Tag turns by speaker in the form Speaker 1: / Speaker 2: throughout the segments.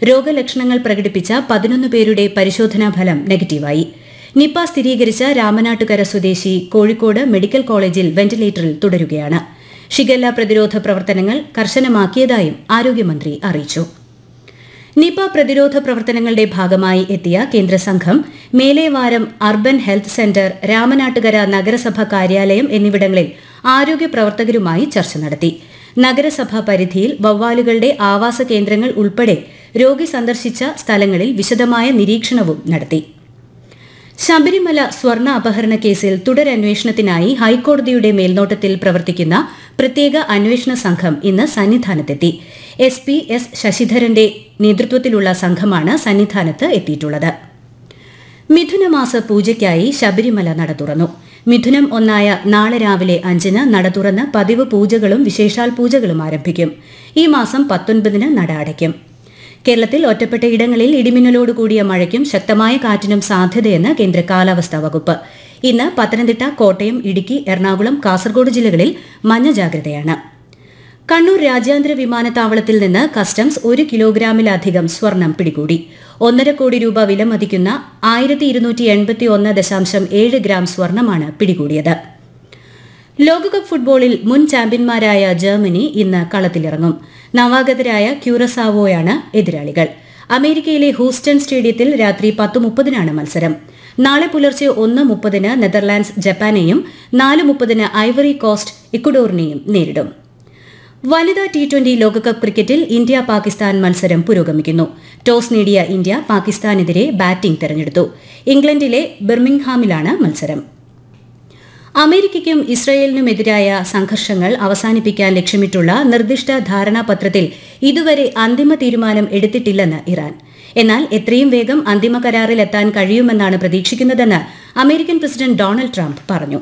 Speaker 1: രോഗലക്ഷണങ്ങൾ പ്രകടിപ്പിച്ച പതിനൊന്ന് പേരുടെ പരിശോധനാ ഫലം നെഗറ്റീവായി നിപ്പ സ്ഥിരീകരിച്ച രാമനാട്ടുകര സ്വദേശി കോഴിക്കോട് മെഡിക്കൽ കോളേജിൽ വെന്റിലേറ്ററിൽ തുടരുകയാണ് ഷിഗല്ല പ്രതിരോധ പ്രവർത്തനങ്ങൾ കർശനമാക്കിയതായും ആരോഗ്യമന്ത്രി അറിയിച്ചു നിപ പ്രതിരോധ പ്രവർത്തനങ്ങളുടെ ഭാഗമായി എത്തിയ കേന്ദ്ര സംഘം Melevaram urban health centre Ramanattukara നഗരസഭ കാര്യാലയം എന്നിവിടങ്ങളിൽ ആരോഗ്യ പ്രവർത്തകരുമായി ചർച്ച നടത്തി നഗരസഭാ പരിധിയിൽ വവ്വാലുകളുടെ ആവാസ കേന്ദ്രങ്ങൾ ഉൾപ്പെടെ രോഗി സന്ദർശിച്ച സ്ഥലങ്ങളിൽ വിശദമായ നിരീക്ഷണവും നടത്തി ശബരിമല സ്വർണ്ണ അപഹരണ കേസിൽ തുടരന്വേഷണത്തിനായി ഹൈക്കോടതിയുടെ മേൽനോട്ടത്തിൽ പ്രവർത്തിക്കുന്ന പ്രത്യേക അന്വേഷണ സംഘം ഇന്ന് സന്നിധാനത്തെത്തി എസ് പി എസ് ശശിധരന്റെ നേതൃത്വത്തിലുള്ള സംഘമാണ് സന്നിധാനത്ത് എത്തിയിട്ടുള്ളത് മിഥുനമാസ പൂജയ്ക്കായി ശബരിമല നട തുറന്നു മിഥുനം ഒന്നായ നാളെ രാവിലെ അഞ്ചിന് നട തുറന്ന് പതിവ് പൂജകളും വിശേഷാൽ പൂജകളും ആരംഭിക്കും ഈ മാസം പത്തൊൻപതിന് നട അടയ്ക്കും കേരളത്തിൽ ഒറ്റപ്പെട്ട ഇടങ്ങളിൽ ഇടിമിന്നലോട് കൂടിയ മഴയ്ക്കും ശക്തമായ കാറ്റിനും സാധ്യതയെന്ന് കേന്ദ്ര കാലാവസ്ഥാ വകുപ്പ് ഇന്ന് പത്തനംതിട്ട കോട്ടയം ഇടുക്കി എറണാകുളം കാസർഗോഡ് ജില്ലകളിൽ മഞ്ഞ ജാഗ്രതയാണ് കണ്ണൂർ രാജ്യാന്തര വിമാനത്താവളത്തിൽ നിന്ന് കസ്റ്റംസ് ഒരു കിലോഗ്രാമിലധികം സ്വർണം പിടികൂടി ഒന്നര കോടി രൂപ വിലമതിക്കുന്ന ആയിരത്തി ഇരുന്നൂറ്റി എൺപത്തി ഒന്ന് ദശാംശം ഏഴ് ഗ്രാം സ്വർണമാണ് പിടികൂടിയത് ലോകകപ്പ് ഫുട്ബോളിൽ മുൻ ചാമ്പ്യന്മാരായ ജർമ്മനി ഇന്ന് കളത്തിലിറങ്ങും നവാഗതരായ ക്യൂറസാവോയാണ് എതിരാളികൾ അമേരിക്കയിലെ ഹൂസ്റ്റൺ സ്റ്റേഡിയത്തിൽ രാത്രി പത്ത് മുപ്പതിനാണ് മത്സരം നാളെ പുലർച്ചെ ഒന്ന് മുപ്പതിന് നെതർലാൻഡ്സ് ജപ്പാനെയും നാല് മുപ്പതിന് ഐവറി കോസ്റ്റ് ഇക്വഡോറിനെയും നേരിടും വനിതാ ടി ട്വന്റി ലോകകപ്പ് ക്രിക്കറ്റിൽ ഇന്ത്യ പാകിസ്ഥാൻ മത്സരം പുരോഗമിക്കുന്നു ടോസ് നേടിയ ഇന്ത്യ പാകിസ്ഥാനെതിരെ ബാറ്റിംഗ് തെരഞ്ഞെടുത്തു ഇംഗ്ലണ്ടിലെ ബിർമിംഗ്ഹാമിലാണ് മത്സരം അമേരിക്കയ്ക്കും ഇസ്രയേലിനുമെതിരായ സംഘർഷങ്ങൾ അവസാനിപ്പിക്കാൻ ലക്ഷ്യമിട്ടുള്ള നിർദ്ദിഷ്ട ധാരണാപത്രത്തിൽ ഇതുവരെ അന്തിമ തീരുമാനം എടുത്തിട്ടില്ലെന്ന് ഇറാൻ എന്നാൽ എത്രയും വേഗം അന്തിമ കരാറിലെത്താൻ കഴിയുമെന്നാണ് പ്രതീക്ഷിക്കുന്നതെന്ന് അമേരിക്കൻ പ്രസിഡന്റ് ഡൊണാൾഡ് ട്രംപ് പറഞ്ഞു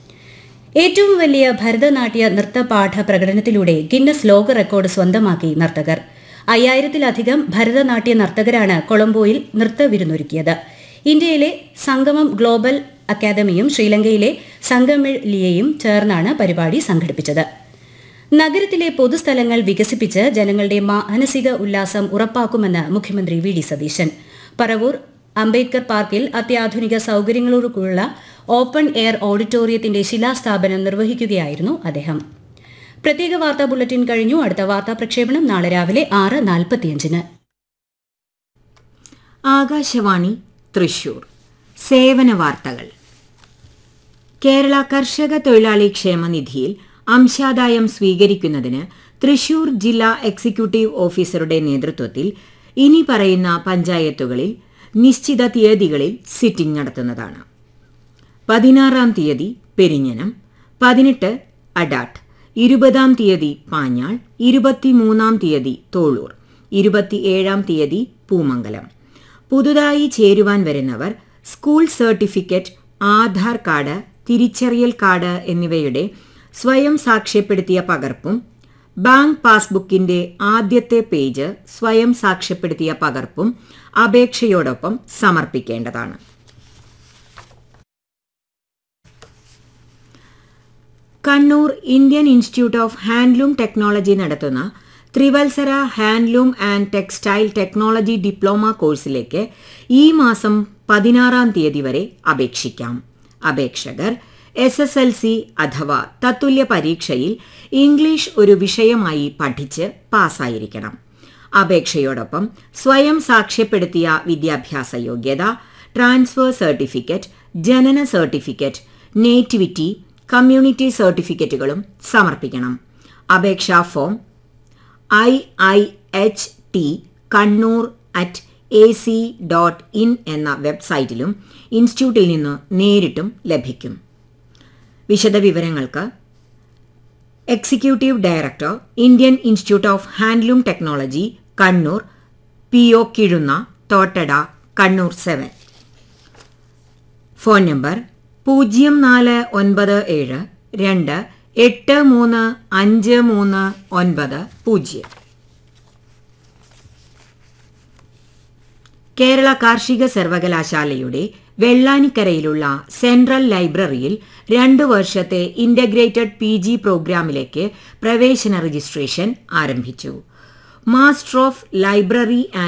Speaker 1: ഏറ്റവും വലിയ ഭരതനാട്യ നൃത്തപാഠ പ്രകടനത്തിലൂടെ ഗിന്നസ് ലോക റെക്കോർഡ് സ്വന്തമാക്കി നർത്തകർ അയ്യായിരത്തിലധികം ഭരതനാട്യ നർത്തകരാണ് കൊളംബോയിൽ നൃത്തവിരുന്നൊരുക്കിയത് ഇന്ത്യയിലെ സംഗമം ഗ്ലോബൽ അക്കാദമിയും ശ്രീലങ്കയിലെ സംഗമിഴ് ലിയയും ചേർന്നാണ് പരിപാടി സംഘടിപ്പിച്ചത് നഗരത്തിലെ പൊതുസ്ഥലങ്ങൾ വികസിപ്പിച്ച് ജനങ്ങളുടെ മാനസിക ഉല്ലാസം ഉറപ്പാക്കുമെന്ന് മുഖ്യമന്ത്രി വി ഡി സതീശൻ പറവൂർ അംബേദ്കർ പാർക്കിൽ അത്യാധുനിക സൌകര്യങ്ങളോടുള്ള ഓപ്പൺ എയർ ഓഡിറ്റോറിയത്തിന്റെ ശിലാസ്ഥാപനം നിർവഹിക്കുകയായിരുന്നു അദ്ദേഹം പ്രത്യേക വാർത്താ ബുള്ളറ്റിൻ കഴിഞ്ഞു അടുത്ത വാർത്താ പ്രക്ഷേപണം നാളെ രാവിലെ ആറ് നാൽപ്പത്തിയഞ്ചിന്
Speaker 2: ആകാശവാണി തൃശൂർ സേവന വാർത്തകൾ കേരള കർഷക തൊഴിലാളി ക്ഷേമനിധിയിൽ അംശാദായം സ്വീകരിക്കുന്നതിന് തൃശൂർ ജില്ലാ എക്സിക്യൂട്ടീവ് ഓഫീസറുടെ നേതൃത്വത്തിൽ ഇനി പറയുന്ന പഞ്ചായത്തുകളിൽ നിശ്ചിത തീയതികളിൽ സിറ്റിംഗ് നടത്തുന്നതാണ് പതിനാറാം തീയതി പെരിഞ്ഞനം പതിനെട്ട് അഡാട്ട് ഇരുപതാം തീയതി പാഞ്ഞാൾ ഇരുപത്തിമൂന്നാം തീയതി തോളൂർ ഇരുപത്തിയേഴാം തീയതി പൂമംഗലം പുതുതായി ചേരുവാൻ വരുന്നവർ സ്കൂൾ സർട്ടിഫിക്കറ്റ് ആധാർ കാർഡ് തിരിച്ചറിയൽ കാർഡ് എന്നിവയുടെ സ്വയം സാക്ഷ്യപ്പെടുത്തിയ പകർപ്പും ബാങ്ക് പാസ്ബുക്കിന്റെ ആദ്യത്തെ പേജ് സ്വയം സാക്ഷ്യപ്പെടുത്തിയ പകർപ്പും അപേക്ഷയോടൊപ്പം സമർപ്പിക്കേണ്ടതാണ് Kannur Indian institute of handloom technology നടത്തുന്ന ത്രിവത്സര handloom and textile technology diploma കോഴ്സിലേക്ക് ഈ മാസം പതിനാറാം തീയതി വരെ അപേക്ഷിക്കാം അപേക്ഷകർ എസ് എസ് എൽ സി അഥവാ തത്തുല്യ പരീക്ഷയിൽ ഇംഗ്ലീഷ് ഒരു വിഷയമായി പഠിച്ച് പാസ്സായിരിക്കണം അപേക്ഷയോടൊപ്പം സ്വയം സാക്ഷ്യപ്പെടുത്തിയ വിദ്യാഭ്യാസ യോഗ്യത ട്രാൻസ്ഫർ സർട്ടിഫിക്കറ്റ് ജനന സർട്ടിഫിക്കറ്റ് നേറ്റിവിറ്റി കമ്മ്യൂണിറ്റി സർട്ടിഫിക്കറ്റുകളും സമർപ്പിക്കണം അപേക്ഷാ form I I H T Kannur at A C dot in എന്ന വെബ്സൈറ്റിലും ഇൻസ്റ്റിറ്റ്യൂട്ടിൽ നിന്ന് നേരിട്ടും ലഭിക്കും വിശദവിവരങ്ങൾക്ക് executive director Indian institute of handloom technology Kannur P O Kizhunna Thottada Kannur seven phone number പൂജ്യം നാല് ഒൻപത് ഏഴ് രണ്ട് എട്ട് മൂന്ന് അഞ്ച് മൂന്ന് ഒൻപത് പൂജ്യം കേരള കാർഷിക സർവകലാശാലയുടെ വെള്ളാനിക്കരയിലുള്ള സെൻട്രൽ ലൈബ്രറിയിൽ രണ്ടു വർഷത്തെ ഇന്റഗ്രേറ്റഡ് പി ജി പ്രോഗ്രാമിലേക്ക് പ്രവേശന രജിസ്ട്രേഷൻ ആരംഭിച്ചു മാസ്റ്റർ ഓഫ് ലൈബ്രറി